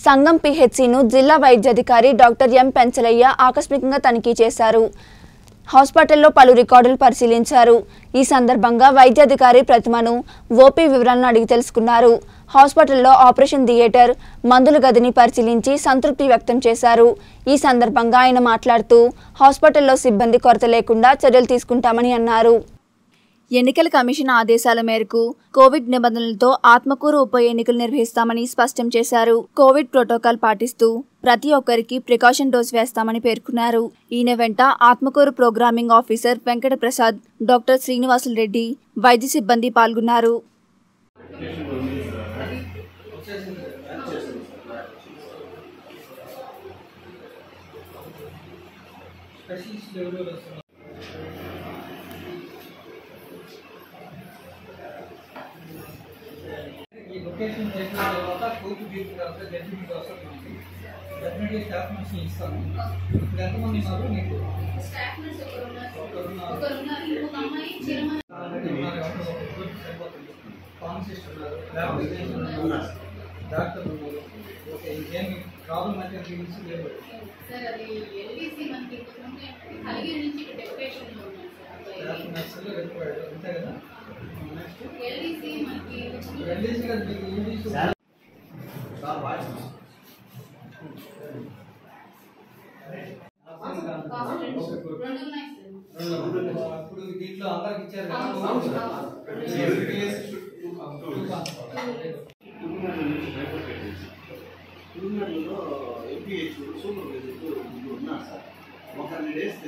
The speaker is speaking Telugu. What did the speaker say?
సంగం పిహెచ్సిను జిల్లా వైద్యాధికారి డాక్టర్ ఎం పెంచలయ్య ఆకస్మికంగా తనిఖీ చేశారు హాస్పిటల్లో పలు రికార్డులు పరిశీలించారు ఈ సందర్భంగా వైద్యాధికారి ప్రతిమను ఓపీ వివరాలను అడిగి తెలుసుకున్నారు హాస్పిటల్లో ఆపరేషన్ థియేటర్ మందుల గదిని పరిశీలించి సంతృప్తి వ్యక్తం చేశారు ఈ సందర్భంగా ఆయన మాట్లాడుతూ హాస్పిటల్లో సిబ్బంది కొరత లేకుండా చర్యలు తీసుకుంటామని అన్నారు ఎన్నికల కమిషన్ ఆదేశాల మేరకు కోవిడ్ నిబంధనలతో ఆత్మకూరు ఉప ఎన్నికలు నిర్వహిస్తామని స్పష్టం చేశారు కోవిడ్ ప్రోటోకాల్ పాటిస్తూ ప్రతి ఒక్కరికి ప్రికాషన్ డోస్ వేస్తామని పేర్కొన్నారు ఈయన వెంట Atmakur programming officer Venkata Prasad doctor Srinivasulu Reddy వైద్య సిబ్బంది పాల్గొన్నారు స్పెషలిస్ట్ ఎవరెవరు వస్తున్నారు ఈ లొకేషన్ చెప్పిన తర్వాత కోర్టు తీర్పు తర్వాత జడ్జిమెంట్ వస్తుంది మనకి డెఫినెట్గా స్టాఫ్ నుంచి ఇస్తాము ఇప్పుడు ఎంతమంది ఉన్నారు మీకు స్టాఫ్ నర్స్ ఒకరు ఉన్నారు ఒకరున్నారు. ఒకరు ఉన్నారు ఇంకొక అమ్మాయి చిరమ ఆల్రెడీ ఉన్నారు కాబట్టి ఒక ముగ్గురు సరిపోతుంది ఫార్మసిస్ట్ ఉన్నారు ల్యాబ్ టెక్నీషియన్ ఉన్నారు డాక్టర్ ఉన్నారు ఓకే ఇంకేమి ప్రాబ్లం అయితే ఫీలింగ్స్ లేవు సార్ అది ఎల్డీసీ మనకి ఇంతకుముందు కలిగి నుంచి ఇక్కడ డెకరేషన్ లో ఉన్నారు సార్ స్టాఫ్ నర్సులు రిక్వైర్డ్ అంతే కదా నెక్స్ట్ ఎల్డీసీ మనకి ఎల్డీసీ కదా మీకు యూడీసీ కాస్ట్ రెండు ఉన్నాయి సార్ ఇప్పుడు దీంట్లో అందరికి ఇచ్చారు అవును, కదా అవును. టూర్నమెంట్లో ఎంపీహెచ్ సూపర్ ఉన్నారు సార్ ఒక హండ్రెడ్ డేస్